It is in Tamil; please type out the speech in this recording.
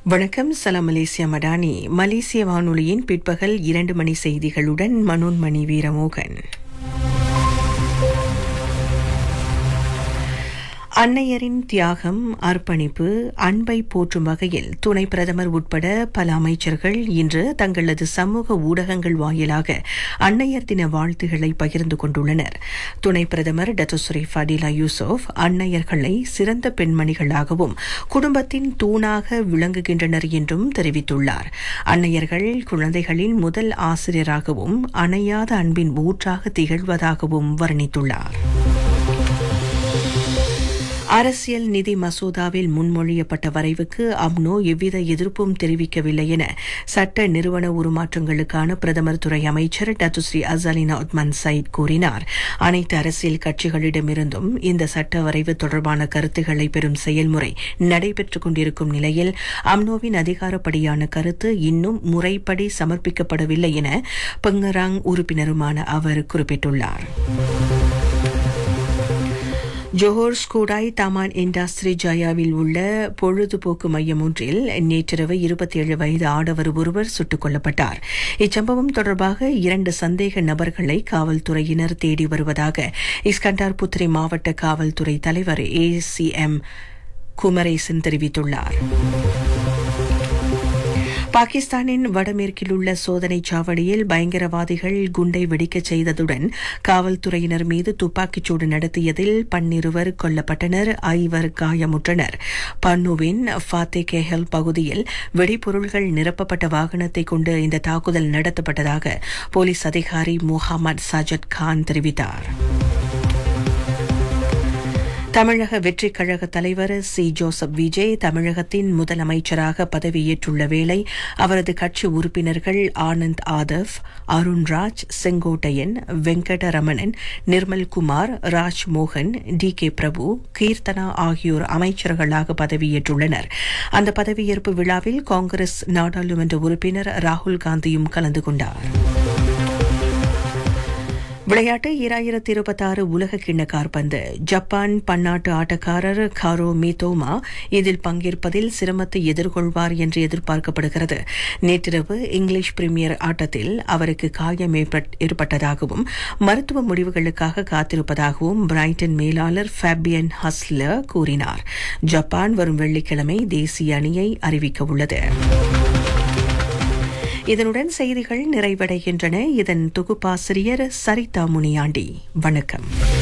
வணக்கம் சலாம் மலேசியா மடானி மலேசிய வானொலியின் பிற்பகல் இரண்டு மணி செய்திகளுடன் மனோன்மணி வீரமோகன் அன்னையரின் தியாகம் அர்ப்பணிப்பு அன்பை போற்றும் வகையில் துணை பிரதமர் உட்பட பல அமைச்சர்கள் இன்று தங்களது சமூக ஊடகங்கள் வாயிலாக அன்னையர் தின வாழ்த்துகளை பகிர்ந்து கொண்டுள்ளனர் துணை பிரதமர் டத்துஸ்ரீ ஃபடிலா யூசுப் அன்னையர்களை சிறந்த பெண்மணிகளாகவும் குடும்பத்தின் தூணாக விளங்குகின்றனர் என்றும் தெரிவித்துள்ளார் அன்னையர்கள் குழந்தைகளின் முதல் ஆசிரியராகவும் அணையாத அன்பின் ஊற்றாக திகழ்வதாகவும் வர்ணித்துள்ளார் அரசியல் நிதி மசோதாவில் முன்மொழியப்பட்ட வரைவுக்கு அம்னோ எவ்வித எதிர்ப்பும் தெரிவிக்கவில்லை என சட்ட நிறுவன உருமாற்றங்களுக்கான பிரதமர் துறை அமைச்சர் டத்துஸ்ரீ அசாலினா உத்மன் சயித் கூறினார் அனைத்து அரசியல் கட்சிகளிடமிருந்தும் இந்த சட்ட வரைவு தொடர்பான கருத்துக்களை பெறும் செயல்முறை நடைபெற்றுக் கொண்டிருக்கும் நிலையில் அம்னோவின் அதிகாரப்படியான கருத்து இன்னும் முறைப்படி சமர்ப்பிக்கப்படவில்லை என பெங்கராங் உறுப்பினருமான அவர் குறிப்பிட்டுள்ளார் ஜோஹர் ஸ்கூடாய் தமான் இண்டஸ்ட்ரி ஜயாவில் உள்ள பொழுதுபோக்கு மையம் ஒன்றில் நேற்றிரவு இருபத்தி ஏழு வயது ஆடவர் ஒருவர் சுட்டுக் கொல்லப்பட்டார் இச்சம்பவம் தொடர்பாக இரண்டு சந்தேக நபர்களை காவல்துறையினர் தேடி வருவதாக இஸ்கண்டார் புத்ரி மாவட்ட காவல்துறை தலைவர் ஏ சி எம் குமரேசன் தெரிவித்துள்ளார் பாகிஸ்தானின் வடமேற்கில் உள்ள சோதனை சாவடியில் பயங்கரவாதிகள் குண்டை வெடிக்கச் செய்ததுடன் காவல்துறையினர் மீது துப்பாக்கிச்சூடு நடத்தியதில் பன்னிருவர் கொல்லப்பட்டனர் ஐவர் காயமுற்றனர் பன்னுவின் ஃபாத்தே கேஹல் பகுதியில் வெடிபொருள்கள் நிரப்பப்பட்ட வாகனத்தை கொண்டு இந்த தாக்குதல் நடத்தப்பட்டதாக போலீஸ் அதிகாரி முகமது சஜத் கான் தெரிவித்தார் தமிழக வெற்றிக் கழக தலைவர் சி ஜோசப் விஜய் தமிழகத்தின் முதலமைச்சராக பதவியேற்றுள்ள வேளை அவரது கட்சி உறுப்பினர்கள் ஆனந்த் ஆதவ் அருண்ராஜ் செங்கோட்டையன் வெங்கடரமணன் நிர்மல்குமார் ராஜ்மோகன் டி கே பிரபு கீர்த்தனா ஆகியோர் அமைச்சர்களாக பதவியேற்றுள்ளனர் அந்த பதவியேற்பு விழாவில் காங்கிரஸ் நாடாளுமன்ற உறுப்பினர் ராகுல் காந்தியும் கலந்து கொண்டார் விளையாட்டு இராயிரத்தி இருபத்தாறு உலக கிண்ண கார்பந்து ஜப்பான் பன்னாட்டு ஆட்டக்காரர் காரோ மிதோமா இதில் பங்கேற்பதில் சிரமத்தை எதிர்கொள்வார் என்று எதிர்பார்க்கப்படுகிறது நேற்றிரவு இங்கிலீஷ் பிரீமியர் ஆட்டத்தில் அவருக்கு காயம் ஏற்பட்டதாகவும் மருத்துவ முடிவுகளுக்காக காத்திருப்பதாகவும் பிரைட்டன் மேலாளர் ஃபேபியன் ஹஸ்லர் கூறினார் ஜப்பான் வரும் வெள்ளிக்கிழமை தேசிய அணியை அறிவிக்க உள்ளது இதனுடன் செய்திகள் நிறைவடைகின்றன இதன் தொகுப்பாசிரியர் சரிதா முனியாண்டி வணக்கம்